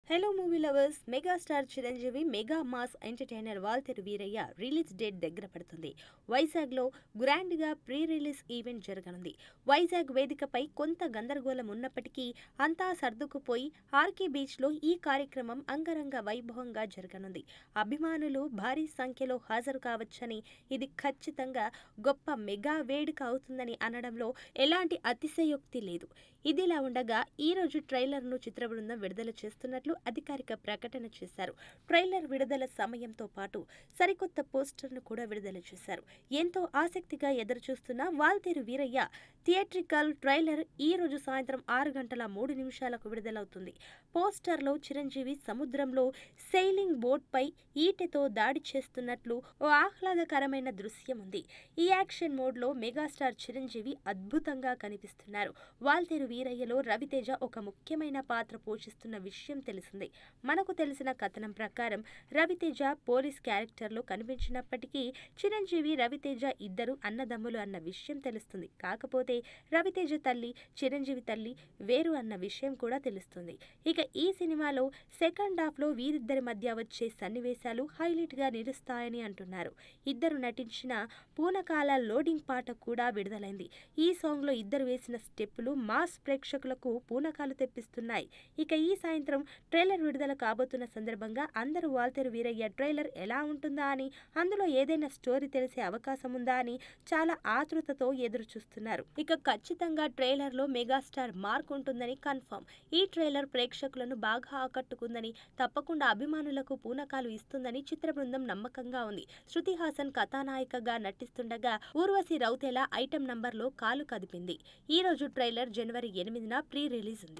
hello movie lovers megastar Chiranjeevi mega mass entertainer Waltair Veerayya release date దగ్గర పడుతుంది వైజాగ్లో గ్రాండ్గా ప్రీ రిలీజ్ ఈవెంట్ జరగనుంది వైజాగ్ వేదికపై కొంత గందరగోళం ఉన్నప్పటికీ అంతా సర్దుకుపోయి ఆర్కే బీచ్లో ఈ కార్యక్రమం అంగరంగ వైభవంగా జరగనుంది అభిమానులు భారీ సంఖ్యలో హాజరు కావచ్చని ఇది ఖచ్చితంగా గొప్ప మెగా వేడుక అవుతుందని అనడంలో ఎలాంటి అతిశయోక్తి లేదు ఇదిలా ఉండగా ఈ రోజు ట్రైలర్ను చిత్ర బృందం విడుదల చేస్తున్నట్లు అధికారిక ప్రకటన చేశారు ట్రైలర్ విడుదల సమయంతో పాటు సరికొత్త పోస్టర్ను కూడా విడుదల చేశారు ఎంతో ఆసక్తిగా ఎదురుచూస్తున్న వాల్తేరు వీరయ్య థియేట్రికల్ ట్రైలర్ ఈ రోజు సాయంత్రం ఆరు గంటల మూడు నిమిషాలకు విడుదలవుతుంది పోస్టర్లో చిరంజీవి సముద్రంలో సెయిలింగ్ బోట్పై ఈటెతో దాడి చేస్తున్నట్లు ఓ ఆహ్లాదకరమైన దృశ్యం ఉంది ఈ యాక్షన్ మోడ్లో మెగాస్టార్ చిరంజీవి అద్భుతంగా కనిపిస్తున్నారు వాల్తేరు వీరయ్యలో రవితేజ ఒక ముఖ్యమైన పాత్ర పోషిస్తున్న విషయం తెలిసిందే మనకు తెలిసిన కథనం ప్రకారం రవితేజ పోలీస్ క్యారెక్టర్లో కనిపించినప్పటికీ చిరంజీవి రవితేజ ఇద్దరు అన్నదమ్ములు అన్న విషయం తెలుస్తుంది కాకపోతే రవితేజ తల్లి చిరంజీవి తల్లి వేరు అన్న విషయం కూడా తెలుస్తుంది ఇక ఈ సినిమాలో సెకండ్ హాఫ్లో వీరిద్దరి మధ్య వచ్చే సన్నివేశాలు హైలైట్గా నిలుస్తాయని అంటున్నారు ఇద్దరు నటించిన పూనకాల లోడింగ్ పాట కూడా విడుదలైంది ఈ సాంగ్లో ఇద్దరు వేసిన స్టెప్పులు మాస్ ప్రేక్షకులకు పూనకాలు తెప్పిస్తున్నాయి ఇక ఈ సాయంత్రం ట్రైలర్ విడుదల కాబోతున్న సందర్భంగా అందరూ వాల్తేరు వీరయ్య ట్రైలర్ ఎలా ఉంటుందా అని అందులో ఏదైనా స్టోరీ తెలిసే అవకాశం ఉందా అని చాలా ఆతృతతో ఎదురు చూస్తున్నారు ఇక ఖచ్చితంగా ట్రైలర్లో మెగాస్టార్ మార్క్ ఉంటుందని కన్ఫర్మ్ ఈ ట్రైలర్ ప్రేక్షకులను బాగా ఆకట్టుకుందని తప్పకుండా అభిమానులకు పూనకాలు ఇస్తుందని చిత్ర బృందం నమ్మకంగా ఉంది శృతి హాసన్ కథానాయికగా నటిస్తుండగా ఊర్వశి రౌతేలా ఐటెం నంబర్లో కాలు కదిపింది ఈ రోజు ట్రైలర్ జనవరి ఎనిమిదిన ప్రీ రిలీజ్ ఉంది